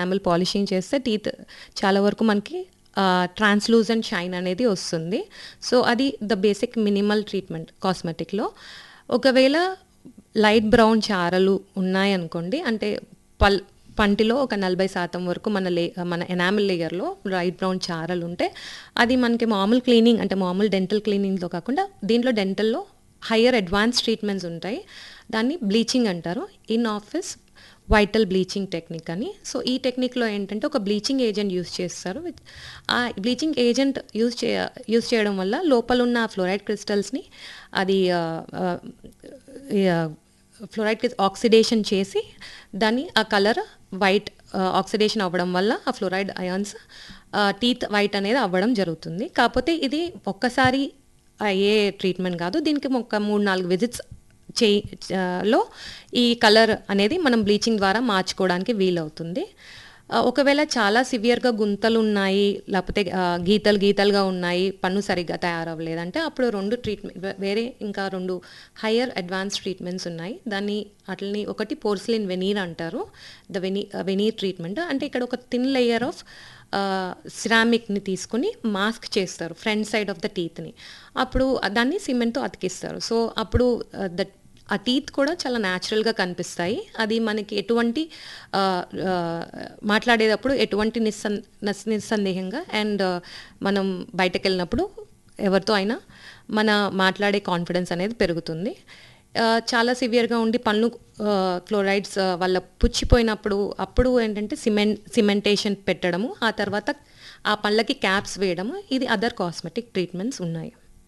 enamel polishing చేస్తే teeth చాలా వరకు మనకి ట్రాన్స్లూజెంట్ షైన్ అనేది వస్తుంది సో అది ద బేసిక్ మినిమల్ ట్రీట్మెంట్ కాస్మెటిక్లో ఒకవేళ లైట్ బ్రౌన్ చారలు ఉన్నాయనుకోండి అంటే పల్ పంటిలో ఒక నలభై శాతం వరకు మన లే మన ఎనామిల్ లేయర్లో లైట్ బ్రౌన్ చారలు ఉంటే అది మనకి మామూలు క్లీనింగ్ అంటే మామూలు డెంటల్ క్లీనింగ్లో కాకుండా దీంట్లో డెంటల్లో హయ్యర్ అడ్వాన్స్ ట్రీట్మెంట్స్ ఉంటాయి దాన్ని బ్లీచింగ్ అంటారు in office vital bleaching technique అని సో ఈ టెక్నిక్లో ఏంటంటే ఒక బ్లీచింగ్ ఏజెంట్ యూస్ చేస్తారు విత్- ఆ బ్లీచింగ్ ఏజెంట్ యూస్ చే యూస్ చేయడం వల్ల లోపల ఉన్న ఫ్లోరైడ్ క్రిస్టల్స్ని అది ఫ్లోరైడ్ ఆక్సిడేషన్ చేసి దాన్ని ఆ కలర్ వైట్ ఆక్సిడేషన్ అవ్వడం వల్ల ఆ ఫ్లోరైడ్ అయాన్స్ టీత్ వైట్ అనేది అవ్వడం జరుగుతుంది కాకపోతే ఇది ఒక్కసారి అయ్యే ట్రీట్మెంట్ కాదు దీనికి ఒక మూడు నాలుగు విజిట్స్ చేయి లో ఈ కలర్ అనేది మనం బ్లీచింగ్ ద్వారా మార్చుకోవడానికి వీలవుతుంది ఆ, ఒకవేళ చాలా సివియర్గా గుంతలు ఉన్నాయి లేకపోతే ఆ, గీతలు గీతలుగా ఉన్నాయి పన్ను సరిగ్గా తయారవ్వలేదంటే అప్పుడు రెండు ట్రీట్మెంట్ వేరే ఇంకా రెండు హయ్యర్ అడ్వాన్స్ ట్రీట్మెంట్స్ ఉన్నాయి దాన్ని అట్లని ఒకటి పోర్సిలిన్ వెనీర్ అంటారు ద వెనీ వెనీర్ ట్రీట్మెంట్ అంటే ఇక్కడ ఒక థిన్ లేయర్ ఆఫ్ సిరామిక్ని తీసుకుని మాస్క్ చేస్తారు ఫ్రంట్ సైడ్ ఆఫ్ ద టీత్ని అప్పుడు దాన్ని సిమెంట్తో అతికిస్తారు సో అప్పుడు ద ఆ టీత్ కూడా చాలా న్యాచురల్గా కనిపిస్తాయి అది మనకి ఎటువంటి ఆ, ఆ, మాట్లాడేటప్పుడు ఎటువంటి నిస్సం నిస్- నిస్సందేహంగా అండ్ మనం బయటకు వెళ్ళినప్పుడు ఎవరితో అయినా మన మాట్లాడే కాన్ఫిడెన్స్ అనేది పెరుగుతుంది ఆ, చాలా సివియర్గా ఉండి పళ్ళు ఫ్లోరైడ్స్ వల్ల పుచ్చిపోయినప్పుడు అప్పుడు ఏంటంటే సిమెంట్ సిమెంటేషన్ పెట్టడము ఆ తర్వాత ఆ పళ్ళకి క్యాప్స్ వేయడము ఇది అదర్ కాస్మెటిక్ ట్రీట్మెంట్స్ ఉన్నాయి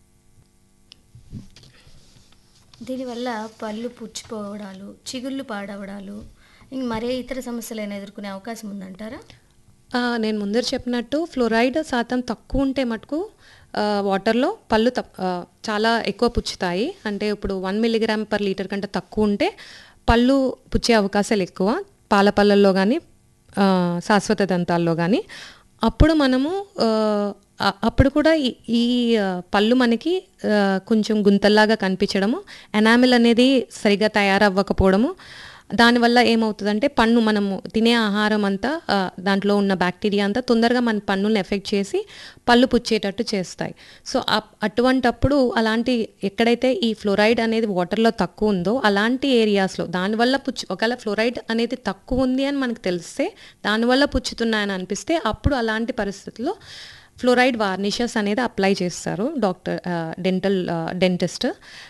దీనివల్ల పళ్ళు పుచ్చిపోవడాలు చిగుళ్ళు పాడవడాలు ఇంక మరే ఇతర సమస్యలైనా ఎదుర్కొనే అవకాశం ఉందంటారా ఆ, నేను ముందర చెప్పినట్టు ఫ్లోరైడ్ శాతం తక్కువ ఉంటే మటుకు ఆ, వాటర్లో పళ్ళు తప్ ఆ, చాలా ఎక్కువ పుచ్చుతాయి అంటే ఇప్పుడు వన్ మిల్లీగ్రామ్ పర్ లీటర్ కంటే తక్కువ ఉంటే పళ్ళు పుచ్చే అవకాశాలు ఎక్కువ పాల పళ్ళల్లో కానీ శాశ్వత దంతాల్లో కానీ అప్పుడు మనము ఆ, అ- అప్పుడు కూడా ఈ ఈ ఆ, పళ్ళు మనకి ఆ, కొంచెం గుంతల్లాగా కనిపించడము ఎనామిల్ అనేది సరిగా తయారవ్వకపోవడము దానివల్ల ఏమవుతుందంటే పన్ను మనము తినే ఆహారం అంతా ఆ, దాంట్లో ఉన్న బ్యాక్టీరియా అంతా తొందరగా మన పన్నుల్ని ఎఫెక్ట్ చేసి పళ్ళు పుచ్చేటట్టు చేస్తాయి సో అప్- అటువంటప్పుడు అలాంటి ఎక్కడైతే ఈ ఫ్లోరైడ్ అనేది వాటర్లో తక్కువ ఉందో అలాంటి ఏరియాస్లో దానివల్ల పుచ్చు ఒకవేళ ఫ్లోరైడ్ అనేది తక్కువ ఉంది అని మనకు తెలిస్తే దానివల్ల పుచ్చుతున్నాయని అనిపిస్తే అప్పుడు అలాంటి పరిస్థితుల్లో ఫ్లోరైడ్ వార్నిషెస్ అనేది అప్లై చేస్తారు డాక్టర్ డెంటల్ డెంటిస్ట్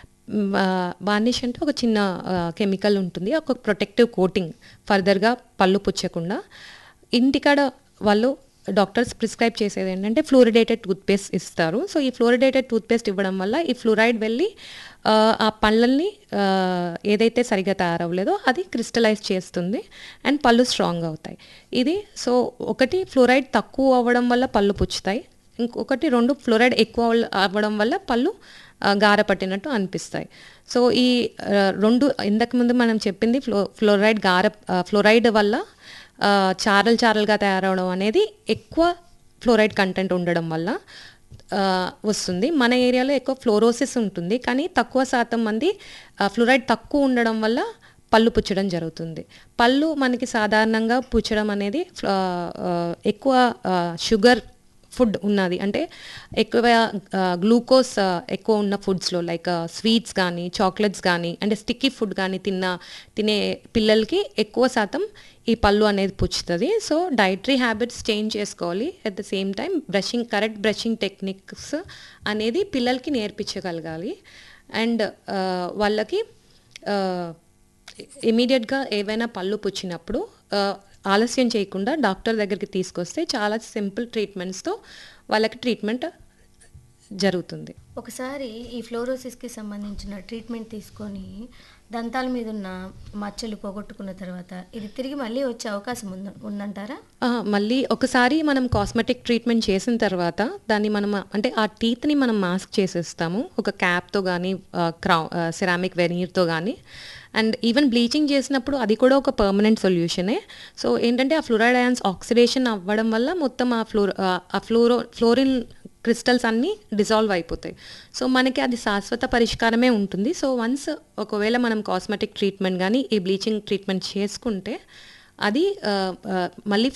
వార్నిష్ అంటే ఒక చిన్న కెమికల్ ఉంటుంది ఒక ప్రొటెక్టివ్ కోటింగ్ ఫర్దర్గా పళ్ళు పుచ్చకుండా ఇంటికాడ వాళ్ళు డాక్టర్స్ ప్రిస్క్రైబ్ చేసేది ఏంటంటే ఫ్లోరిడేటెడ్ టూత్పేస్ట్ ఇస్తారు సో ఈ ఫ్లోరిడేటెడ్ టూత్పేస్ట్ ఇవ్వడం వల్ల ఈ ఫ్లోరైడ్ వెళ్ళి ఆ, ఆ పళ్ళల్ని ఆ, ఏదైతే సరిగా తయారవ్వలేదో అది క్రిస్టలైజ్ చేస్తుంది అండ్ పళ్ళు స్ట్రాంగ్ అవుతాయి ఇది సో ఒకటి ఫ్లోరైడ్ తక్కువ అవ్వడం వల్ల పళ్ళు పుచ్చుతాయి ఇంకొకటి రెండు ఫ్లోరైడ్ ఎక్కువ అవ్వ- అవ్వడం వల్ల పళ్ళు ఆ, గార పట్టినట్టు అనిపిస్తాయి సో ఈ ఆ, రెండు ఇంతకుముందు మనం చెప్పింది ఫ్లో ఫ్లోరైడ్ గార ఆ, ఫ్లోరైడ్ వల్ల ఆ, చారలు చారలుగా తయారవడం అనేది ఎక్కువ ఫ్లోరైడ్ కంటెంట్ ఉండడం వల్ల ఆ, వస్తుంది మన ఏరియాలో ఎక్కువ ఫ్లోరోసిస్ ఉంటుంది కానీ తక్కువ శాతం మంది ఆ, ఫ్లోరైడ్ తక్కువ ఉండడం వల్ల పళ్ళు పుచ్చడం జరుగుతుంది పళ్ళు మనకి సాధారణంగా పుచ్చడం అనేది ఆ, ఆ, ఎక్కువ ఆ, షుగర్ ఫుడ్ ఉన్నది అంటే ఎక్కువ గ్లూకోజ్ ఎక్కువ ఉన్న ఫుడ్స్లో లైక్ స్వీట్స్ కానీ చాక్లెట్స్ కానీ అంటే స్టిక్కీ ఫుడ్ కానీ తిన్న తినే పిల్లలకి ఎక్కువ శాతం ఈ పళ్ళు అనేది పుచ్చుతుంది సో డైటరీ హ్యాబిట్స్ చేంజ్ చేసుకోవాలి at the same time brushing correct brushing techniques అనేది పిల్లలకి నేర్పించగలగాలి అండ్ వాళ్ళకి ఇమీడియట్గా ఏవైనా పళ్ళు పుచ్చినప్పుడు ఆ, ఆలస్యం చేయకుండా డాక్టర్ దగ్గరికి తీసుకొస్తే చాలా సింపుల్ ట్రీట్మెంట్స్తో వాళ్ళకి ట్రీట్మెంట్ జరుగుతుంది ఒకసారి ఈ ఫ్లోరోసిస్కి సంబంధించిన ట్రీట్మెంట్ తీసుకొని దంతాల మీద ఉన్న మచ్చలు పోగొట్టుకున్న తర్వాత ఇది తిరిగి మళ్ళీ వచ్చే అవకాశం ఉంద ఉందంటారా ఆ, మళ్ళీ ఒకసారి మనం కాస్మెటిక్ ట్రీట్మెంట్ చేసిన తర్వాత దాన్ని మనం అంటే ఆ టీత్ని మనం మాస్క్ చేసేస్తాము ఒక క్యాప్తో కానీ క్రౌ సిరామిక్ వెనీర్తో కానీ అండ్ ఈవెన్ బ్లీచింగ్ చేసినప్పుడు అది కూడా ఒక పర్మనెంట్ సొల్యూషనే సో ఏంటంటే ఆ ఫ్లోరైడ్ అయాన్స్ ఆక్సిడేషన్ అవ్వడం వల్ల మొత్తం ఆ ఫ్లోర్ ఆ ఫ్లోరో ఫ్లోరిన్ క్రిస్టల్స్ అన్నీ డిజాల్వ్ అయిపోతాయి సో మనకి అది శాశ్వత పరిష్కారమే ఉంటుంది సో వన్స్ ఒకవేళ మనం కాస్మెటిక్ ట్రీట్మెంట్ కానీ ఈ బ్లీచింగ్ ట్రీట్మెంట్ చేసుకుంటే అది ఆ, ఆ, మళ్ళీ